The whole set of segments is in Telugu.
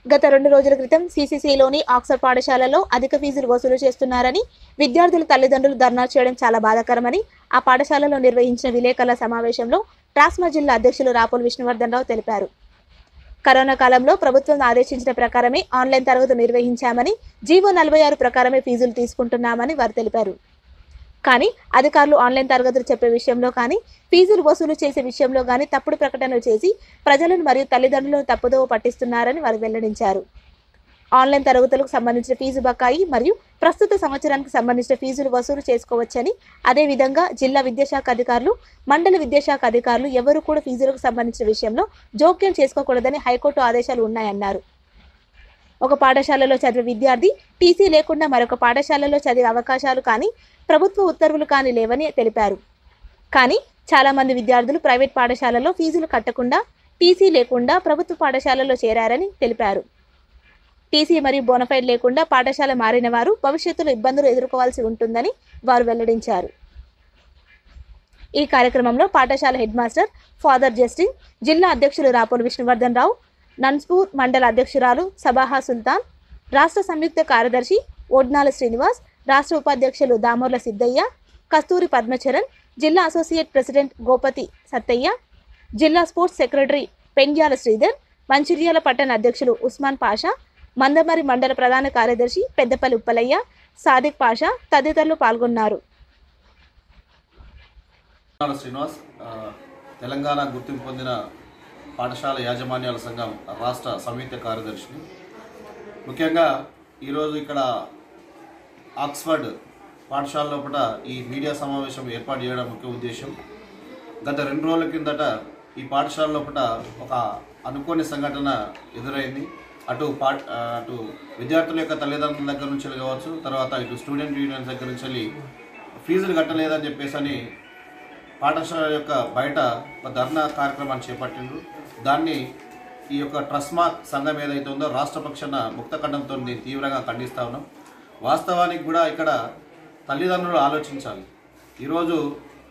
గత రెండు రోజుల క్రితం సీసీసీలోని ఆక్స్ఫర్డ్ పాఠశాలలో అధిక ఫీజులు వసూలు చేస్తున్నారని విద్యార్థుల తల్లిదండ్రులు ధర్నా చేయడం చాలా బాధాకరమని ఆ పాఠశాలలో నిర్వహించిన విలేకరుల సమావేశంలో ట్రాస్మా జిల్లా అధ్యక్షులు రాపుల్ విష్ణువర్ధన్ రావు తెలిపారు కరోనా కాలంలో ప్రభుత్వం ఆదేశించిన ప్రకారమే ఆన్లైన్ తరగతులు నిర్వహించామని జీవో నలభై ఆరు ప్రకారమే ఫీజులు తీసుకుంటున్నామని వారు తెలిపారు కానీ అధికారులు ఆన్లైన్ తరగతులు చెప్పే విషయంలో కానీ ఫీజులు వసూలు చేసే విషయంలో కానీ తప్పుడు ప్రకటనలు చేసి ప్రజలను మరియు తల్లిదండ్రులను తప్పుదోవ పట్టిస్తున్నారని వారు వెల్లడించారు ఆన్లైన్ తరగతులకు సంబంధించిన ఫీజు బకాయి మరియు ప్రస్తుత సంవత్సరానికి సంబంధించిన ఫీజులు వసూలు చేసుకోవచ్చని అదేవిధంగా జిల్లా విద్యాశాఖ అధికారులు మండల విద్యాశాఖ అధికారులు ఎవరు కూడా ఫీజులకు సంబంధించిన విషయంలో జోక్యం చేసుకోకూడదని హైకోర్టు ఆదేశాలు ఉన్నాయన్నారు ఒక పాఠశాలలో చదివే విద్యార్థి టీసీ లేకుండా మరొక పాఠశాలలో చదివే అవకాశాలు కానీ ప్రభుత్వ ఉత్తర్వులు కానీ లేవని తెలిపారు కానీ చాలామంది విద్యార్థులు ప్రైవేట్ పాఠశాలలో ఫీజులు కట్టకుండా టీసీ లేకుండా ప్రభుత్వ పాఠశాలలో చేరారని తెలిపారు టీసీ మరియు బోనఫైడ్ లేకుండా పాఠశాల మారిన వారు భవిష్యత్తులో ఇబ్బందులు ఎదుర్కోవాల్సి ఉంటుందని వారు వెల్లడించారు ఈ కార్యక్రమంలో పాఠశాల హెడ్ మాస్టర్ ఫాదర్ జస్టిన్ జిల్లా అధ్యక్షులు రాపోలు విష్ణువర్ధన్ రావు నన్స్పూర్ మండల అధ్యక్షురాలు సబాహా సుల్తాన్ రాష్ట్ర సంయుక్త కార్యదర్శి ఓడ్నాల శ్రీనివాస్ రాష్ట్ర ఉపాధ్యక్షులు దామోర్ల సిద్ధయ్య కస్తూరి పద్మచరణ్ జిల్లా అసోసియేట్ ప్రెసిడెంట్ గోపతి సత్తయ్య జిల్లా స్పోర్ట్స్ సెక్రటరీ పెండ్యాల శ్రీధర్ మంచిర్యాల పట్టణ అధ్యక్షులు ఉస్మాన్ పాషా మందమరి మండల ప్రధాన కార్యదర్శి పెద్దపల్లి ఉప్పలయ్య సాదిక్ పాషా తదితరులు పాల్గొన్నారు తెలంగాణ శ్రీనివాస్ ఆ, తెలంగాణ గుర్తింపు పొందిన పాఠశాల యాజమాన్యాల సంఘం రాష్ట్ర సంయుక్త కార్యదర్శిని ముఖ్యంగా ఈరోజు ఇక్కడ ఆక్స్ఫర్డ్ పాఠశాల లోపల ఈ మీడియా సమావేశం ఏర్పాటు చేయడం ముఖ్య ఉద్దేశం గత రెండు రోజుల కిందట ఈ పాఠశాల లోపల ఒక అనుకోని సంఘటన ఎదురైంది అటు పా ఆ, అటు విద్యార్థుల యొక్క తల్లిదండ్రుల దగ్గర నుంచి కావచ్చు తర్వాత ఇటు స్టూడెంట్ యూనియన్స్ దగ్గర నుంచి వెళ్ళి ఫీజులు కట్టలేదని చెప్పేసి అని పాఠశాల యొక్క బయట ఒక ధర్నా కార్యక్రమాన్ని చేపట్టిండ్రు దాన్ని ఈ యొక్క ట్రస్మా సంఘం ఏదైతే ఉందో రాష్ట్ర పక్షాన ముక్త ఖండంతో నేను తీవ్రంగా ఖండిస్తా ఉన్నాం వాస్తవానికి కూడా ఇక్కడ తల్లిదండ్రులు ఆలోచించాలి ఈరోజు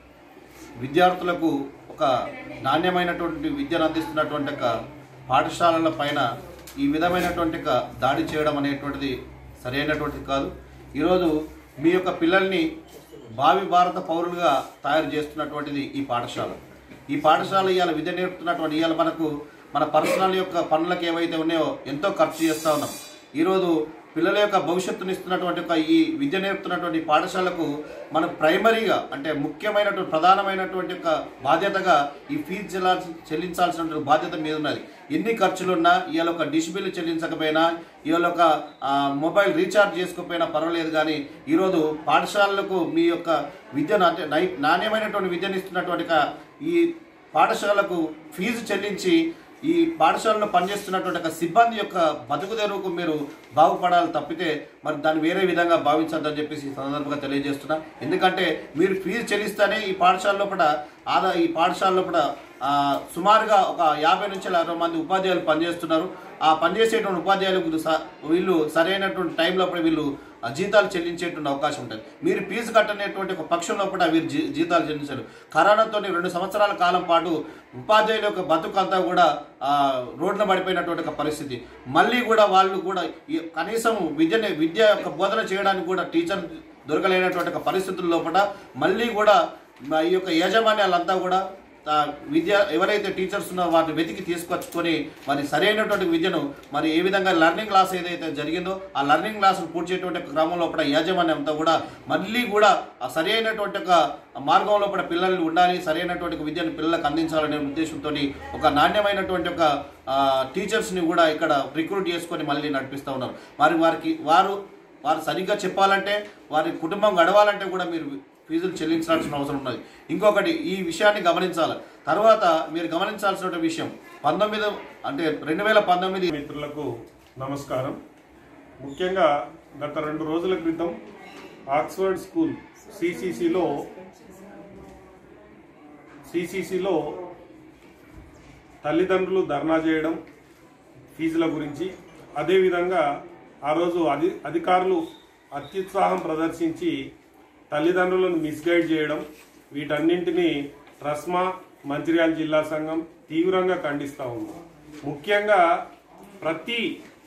విద్యార్థులకు ఒక నాణ్యమైనటువంటి విద్యను అందిస్తున్నటువంటి ఒక పాఠశాలల పైన ఈ విధమైనటువంటి ఒక దాడి చేయడం అనేటువంటిది సరైనటువంటిది కాదు ఈరోజు మీ యొక్క పిల్లల్ని భావి భారత పౌరులుగా తయారు చేస్తున్నటువంటిది ఈ పాఠశాల ఈ పాఠశాల ఇవాళ విద్య నేర్పుతున్నటువంటి ఇవాళ మనకు మన పర్సనల్ యొక్క పనులకు ఏవైతే ఉన్నాయో ఎంతో ఖర్చు చేస్తూ ఉన్నాం ఈరోజు పిల్లల యొక్క భవిష్యత్తుని ఇస్తున్నటువంటి ఒక ఈ విద్య నేర్పుతున్నటువంటి పాఠశాలకు మనం ప్రైమరీగా అంటే ముఖ్యమైనటువంటి ప్రధానమైనటువంటి ఒక బాధ్యతగా ఈ ఫీజు చెల్లాల్సి చెల్లించాల్సినటువంటి బాధ్యత మీద ఉన్నది ఎన్ని ఖర్చులున్నా ఇవాళ ఒక డిష్ బిల్లు చెల్లించకపోయినా ఇవాళ ఒక ఆ, మొబైల్ రీఛార్జ్ చేసుకోకపోయినా పర్వాలేదు కానీ ఈరోజు పాఠశాలలకు మీ యొక్క విద్యను అంటే నై నాణ్యమైనటువంటి విద్యను ఇస్తున్నటువంటి ఒక ఈ పాఠశాలకు ఫీజు చెల్లించి ఈ పాఠశాలలో పనిచేస్తున్నటువంటి ఒక సిబ్బంది యొక్క బతుకు తెరువుకు మీరు బాగుపడాలి తప్పితే మరి దాన్ని వేరే విధంగా భావించద్దని చెప్పేసి ఈ సందర్భంగా తెలియజేస్తున్నా ఎందుకంటే మీరు ఫీజు చెల్లిస్తేనే ఈ పాఠశాల లోపల ఆదా ఈ పాఠశాల లోపల ఆ, సుమారుగా ఒక యాభై నుంచి అరవై మంది ఉపాధ్యాయులు పనిచేస్తున్నారు ఆ పనిచేసేటువంటి ఉపాధ్యాయులకు స- వీళ్ళు సరైనటువంటి టైం లోపల వీళ్ళు ఆ జీతాలు చెల్లించేటువంటి అవకాశం ఉంటుంది మీరు ఫీజు కట్టనేటువంటి ఒక పక్షం లోపల వీరు జీ- జీతాలు చెల్లించారు కరోనాతో రెండు సంవత్సరాల కాలం పాటు ఉపాధ్యాయుల యొక్క బతుకు అంతా కూడా ఆ, రోడ్ల పడిపోయినటువంటి ఒక పరిస్థితి మళ్ళీ కూడా వాళ్ళు కూడా ఈ కనీసం విద్యని విద్య యొక్క బోధన చేయడానికి కూడా టీచర్ దొరకలేనటువంటి ఒక పరిస్థితుల లోపల మళ్ళీ కూడా మా ఈ యొక్క యాజమాన్యాలంతా కూడా ఆ, విద్య ఎవరైతే టీచర్స్ ఉన్నారో వారిని వెతికి తీసుకొచ్చుకొని మరి సరైనటువంటి విద్యను మరి ఏ విధంగా లెర్నింగ్ క్లాస్ ఏదైతే జరిగిందో ఆ లెర్నింగ్ క్లాసులు పూర్తి చేయటువంటి ఒక క్రమం లోపల యాజమాన్యం అంతా కూడా మళ్ళీ కూడా ఆ సరైనటువంటి ఒక మార్గం లోపల పిల్లలు ఉండాలి సరైనటువంటి ఒక విద్యను పిల్లలకు అందించాలనే ఉద్దేశంతో ఒక నాణ్యమైనటువంటి ఒక ఆ, టీచర్స్ని కూడా ఇక్కడ రిక్రూట్ చేసుకొని మళ్ళీ నడిపిస్తూ ఉన్నారు మరి వారికి వారు వారు సరిగ్గా చెప్పాలంటే వారి కుటుంబం గడవాలంటే కూడా మీరు ఫీజులు చెల్లించాల్సిన అవసరం ఉన్నది ఇంకొకటి ఈ విషయాన్ని గమనించాలి తర్వాత మీరు గమనించాల్సిన విషయం పంతొమ్మిది అంటే రెండు వేల పంతొమ్మిది మిత్రులకు నమస్కారం ముఖ్యంగా గత రెండు రోజుల క్రితం ఆక్స్ఫర్డ్ స్కూల్ సిసిసిలో సిసిసిలో తల్లిదండ్రులు ధర్నా చేయడం ఫీజుల గురించి అదేవిధంగా ఆ రోజు అధి అధికారులు అత్యుత్సాహం ప్రదర్శించి తల్లిదండ్రులను మిస్గైడ్ చేయడం వీటన్నింటినీ ట్రస్మా మంచిర్యాల జిల్లా సంఘం తీవ్రంగా ఖండిస్తూ ఉంది ముఖ్యంగా ప్రతి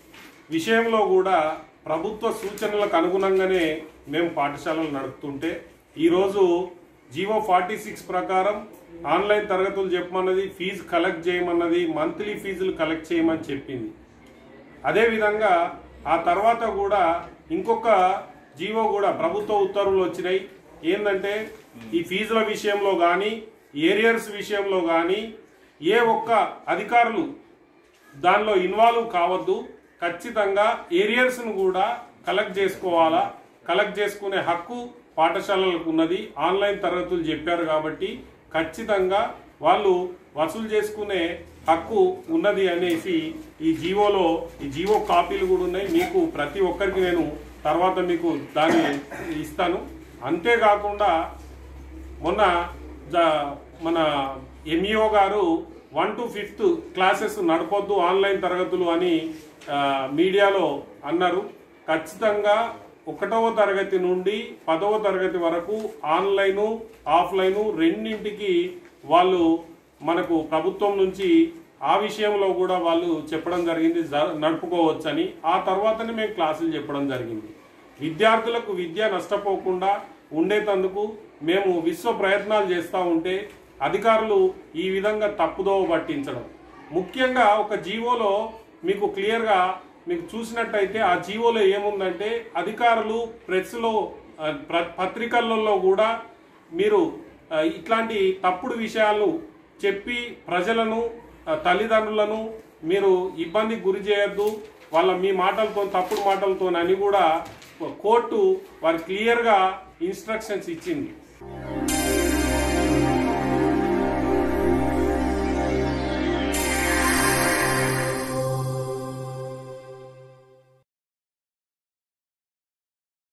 విషయంలో కూడా ప్రభుత్వ సూచనలకు అనుగుణంగానే మేము పాఠశాలలు నడుపుతుంటే ఈరోజు జీవో ఫార్టీ సిక్స్ ప్రకారం ఆన్లైన్ తరగతులు చెప్పమన్నది ఫీజు కలెక్ట్ చేయమన్నది మంత్లీ ఫీజులు కలెక్ట్ చేయమని చెప్పింది అదేవిధంగా ఆ తర్వాత కూడా ఇంకొక జీవో కూడా ప్రభుత్వ ఉత్తర్వులు వచ్చినాయి ఏంటంటే ఈ ఫీజుల విషయంలో కానీ ఏరియర్స్ విషయంలో కానీ ఏ ఒక్క అధికారులు దానిలో ఇన్వాల్వ్ కావద్దు ఖచ్చితంగా ఏరియర్స్ను కూడా కలెక్ట్ చేసుకోవాలా కలెక్ట్ చేసుకునే హక్కు పాఠశాలలకు ఉన్నది ఆన్లైన్ తరగతులు చెప్పారు కాబట్టి ఖచ్చితంగా వాళ్ళు వసూలు చేసుకునే హక్కు ఉన్నది అనేసి ఈ జీవోలో ఈ జీవో కాపీలు కూడా ఉన్నాయి మీకు ప్రతి ఒక్కరికి నేను తర్వాత మీకు దాన్ని ఇస్తాను అంతేకాకుండా మొన్న జ- మన ఎంఈఓ గారు వన్ టు ఫిఫ్త్ క్లాసెస్ నడపొద్దు ఆన్లైన్ తరగతులు అని ఆ, మీడియాలో అన్నారు ఖచ్చితంగా ఒకటవ తరగతి నుండి పదవ తరగతి వరకు ఆన్లైను ఆఫ్లైను రెండింటికి వాళ్ళు మనకు ప్రభుత్వం నుంచి ఆ విషయంలో కూడా వాళ్ళు చెప్పడం జరిగింది జ- నడుపుకోవచ్చని ఆ తర్వాతనే మేము క్లాసులు చెప్పడం జరిగింది విద్యార్థులకు విద్య నష్టపోకుండా ఉండేటందుకు మేము విశ్వ ప్రయత్నాలు చేస్తూ ఉంటే అధికారులు ఈ విధంగా తప్పుదోవ పట్టించడం ముఖ్యంగా ఒక జీవోలో మీకు క్లియర్గా మీకు చూసినట్టయితే ఆ జీవోలో ఏముందంటే అధికారులు ప్రెస్లో ఆ, ప్ర- పత్రికలలో కూడా మీరు ఆ, ఇట్లాంటి తప్పుడు విషయాలు చెప్పి ప్రజలను ఆ, తల్లిదండ్రులను మీరు ఇబ్బందికి గురి చేయొద్దు వాళ్ళ మీ మాటలతో తప్పుడు మాటలతో అని కూడా కోర్టు వారి క్లియర్గా ఇన్స్ట్రక్షన్స్ ఇచ్చింది